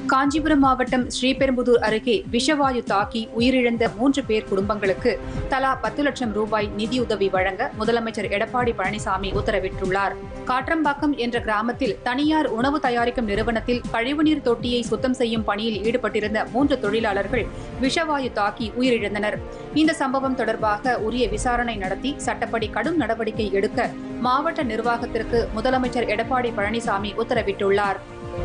காஞ்சிபுரம் மாவட்டம் ஸ்ரீபெரும்புதூர் அருகே விஷவாயு தாக்கி உயிரிழந்த மூன்று பேர் குடும்பங்களுக்கு தலா பத்து லட்சம் ரூபாய் நிதியுதவி வழங்க முதலமைச்சர் எடப்பாடி பழனிசாமி உத்தரவிட்டுள்ளார் காற்றம்பாக்கம் என்ற கிராமத்தில் தனியார் உணவு தயாரிக்கும் நிறுவனத்தில் கழிவுநீர் தொட்டியை சுத்தம் செய்யும் பணியில் ஈடுபட்டிருந்த மூன்று தொழிலாளர்கள் விஷவாயு தாக்கி உயிரிழந்தனர் இந்த சம்பவம் தொடர்பாக உரிய விசாரணை நடத்தி சட்டப்படி கடும் நடவடிக்கை எடுக்க மாவட்ட நிர்வாகத்திற்கு முதலமைச்சர் எடப்பாடி பழனிசாமி உத்தரவிட்டுள்ளார்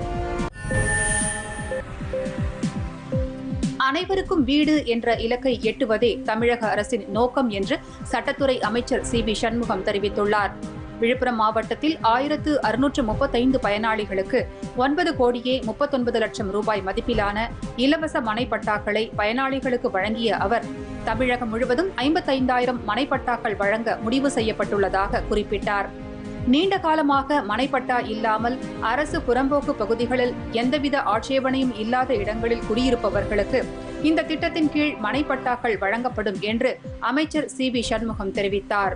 அனைவருக்கும் வீடு என்ற இலக்கை எட்டுவதே தமிழக அரசின் நோக்கம் என்று சட்டத்துறை அமைச்சர் சி வி சண்முகம் தெரிவித்துள்ளார் விழுப்புரம் மாவட்டத்தில் ஆயிரத்து அறுநூற்று முப்பத்தைந்து பயனாளிகளுக்கு ஒன்பது கோடியே முப்பத்தொன்பது லட்சம் ரூபாய் மதிப்பிலான இலவச மனைப்பட்டாக்களை பயனாளிகளுக்கு வழங்கிய அவர் தமிழகம் முழுவதும் ஐம்பத்தைந்தாயிரம் மனைப்பட்டாக்கள் வழங்க முடிவு செய்யப்பட்டுள்ளதாக குறிப்பிட்டார் நீண்ட காலமாக மனைப்பட்டா இல்லாமல் அரசு புறம்போக்கு பகுதிகளில் எந்தவித ஆட்சேபனையும் இல்லாத இடங்களில் குடியிருப்பவர்களுக்கு இந்த திட்டத்தின் கீழ் மனைப்பட்டாக்கள் வழங்கப்படும் என்று அமைச்சர் சி வி சண்முகம் தெரிவித்தார்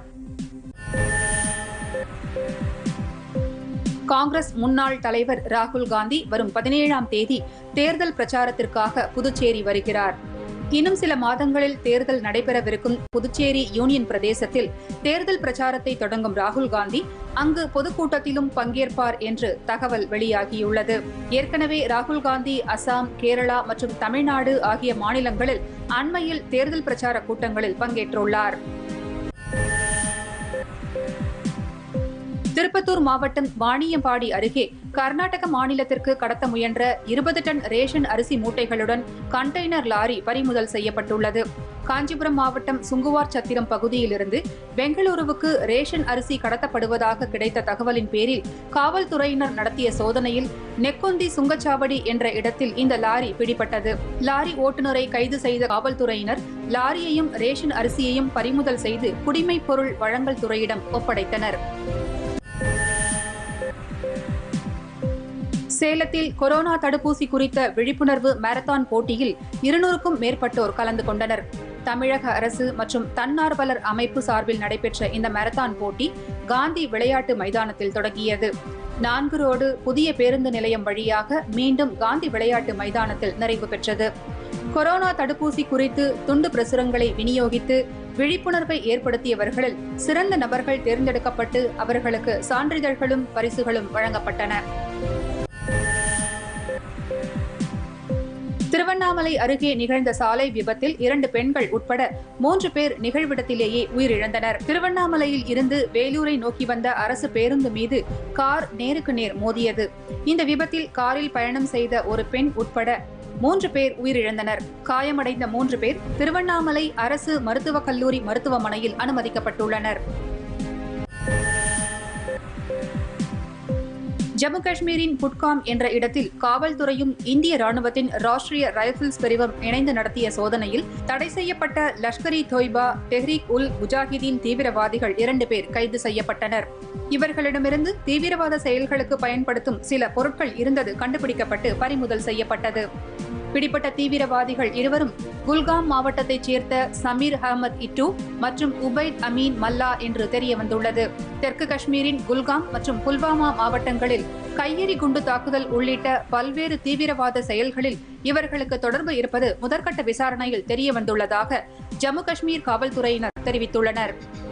காங்கிரஸ் முன்னாள் தலைவர் ராகுல் காந்தி வரும் பதினேழாம் தேதி தேர்தல் பிரச்சாரத்திற்காக புதுச்சேரி வருகிறார் இன்னும் சில மாதங்களில் தேர்தல் நடைபெறவிருக்கும் புதுச்சேரி யூனியன் பிரதேசத்தில் தேர்தல் பிரச்சாரத்தை தொடங்கும் ராகுல் காந்தி அங்கு பொதுக்கூட்டத்திலும் பங்கேற்பார் என்று தகவல் வெளியாகியுள்ளது ஏற்கனவே ராகுல் காந்தி அசாம் கேரளா மற்றும் தமிழ்நாடு ஆகிய மாநிலங்களில் அண்மையில் தேர்தல் பிரச்சார கூட்டங்களில் பங்கேற்றுள்ளார் திருப்பத்தூர் மாவட்டம் வாணியம்பாடி அருகே கர்நாடக மாநிலத்திற்கு கடத்த முயன்ற இருபது டன் ரேஷன் அரிசி மூட்டைகளுடன் கண்டெய்னர் லாரி பறிமுதல் செய்யப்பட்டுள்ளது காஞ்சிபுரம் மாவட்டம் சுங்குவார் சத்திரம் பகுதியிலிருந்து பெங்களூருவுக்கு ரேஷன் அரிசி கடத்தப்படுவதாக கிடைத்த தகவலின் பேரில் காவல்துறையினர் நடத்திய சோதனையில் நெக்கொந்தி சுங்கச்சாவடி என்ற இடத்தில் இந்த லாரி பிடிபட்டது லாரி ஓட்டுநரை கைது செய்த காவல்துறையினர் லாரியையும் ரேஷன் அரிசியையும் பறிமுதல் செய்து குடிமைப் பொருள் வழங்கல் துறையிடம் ஒப்படைத்தனர் சேலத்தில் கொரோனா தடுப்பூசி குறித்த விழிப்புணர்வு மாரத்தான் போட்டியில் இருநூறுக்கும் மேற்பட்டோர் கலந்து கொண்டனர் தமிழக அரசு மற்றும் தன்னார்வலர் அமைப்பு சார்பில் நடைபெற்ற இந்த மாரத்தான் போட்டி காந்தி விளையாட்டு மைதானத்தில் தொடங்கியது நான்கு ரோடு புதிய பேருந்து நிலையம் வழியாக மீண்டும் காந்தி விளையாட்டு மைதானத்தில் நிறைவு பெற்றது கொரோனா தடுப்பூசி குறித்து துண்டு பிரசுரங்களை விநியோகித்து விழிப்புணர்வை ஏற்படுத்தியவர்களில் சிறந்த நபர்கள் தேர்ந்தெடுக்கப்பட்டு அவர்களுக்கு சான்றிதழ்களும் பரிசுகளும் வழங்கப்பட்டன திருவண்ணாமலை அருகே நிகழ்ந்த சாலை விபத்தில் இரண்டு பெண்கள் உட்பட மூன்று பேர் நிகழ்விடத்திலேயே உயிரிழந்தனர் திருவண்ணாமலையில் இருந்து வேலூரை நோக்கி வந்த அரசு பேருந்து மீது கார் நேருக்கு நேர் மோதியது இந்த விபத்தில் காரில் பயணம் செய்த ஒரு பெண் உட்பட மூன்று பேர் உயிரிழந்தனர் காயமடைந்த மூன்று பேர் திருவண்ணாமலை அரசு மருத்துவக் கல்லூரி மருத்துவமனையில் அனுமதிக்கப்பட்டுள்ளனர் ஜம்மு காஷ்மீரின் புட்காம் என்ற இடத்தில் காவல்துறையும் இந்திய ராணுவத்தின் ராஷ்டிரிய ரைபிள்ஸ் பிரிவும் இணைந்து நடத்திய சோதனையில் தடை செய்யப்பட்ட லஷ்கர் இ தொய்பா தெஹ்ரீக் உல் முஜாஹிதீன் தீவிரவாதிகள் இரண்டு பேர் கைது செய்யப்பட்டனர் இவர்களிடமிருந்து தீவிரவாத செயல்களுக்கு பயன்படுத்தும் சில பொருட்கள் இருந்தது கண்டுபிடிக்கப்பட்டு பறிமுதல் செய்யப்பட்டது பிடிப்பட்ட தீவிரவாதிகள் இருவரும் குல்காம் மாவட்டத்தைச் சேர்ந்த சமீர் அகமது இட்டு மற்றும் உபைத் அமீன் மல்லா என்று தெரிய வந்துள்ளது தெற்கு காஷ்மீரின் குல்காம் மற்றும் புல்வாமா மாவட்டங்களில் கையெறி குண்டு தாக்குதல் உள்ளிட்ட பல்வேறு தீவிரவாத செயல்களில் இவர்களுக்கு தொடர்பு இருப்பது முதற்கட்ட விசாரணையில் தெரிய வந்துள்ளதாக ஜம்மு காஷ்மீர் காவல்துறையினர் தெரிவித்துள்ளனர்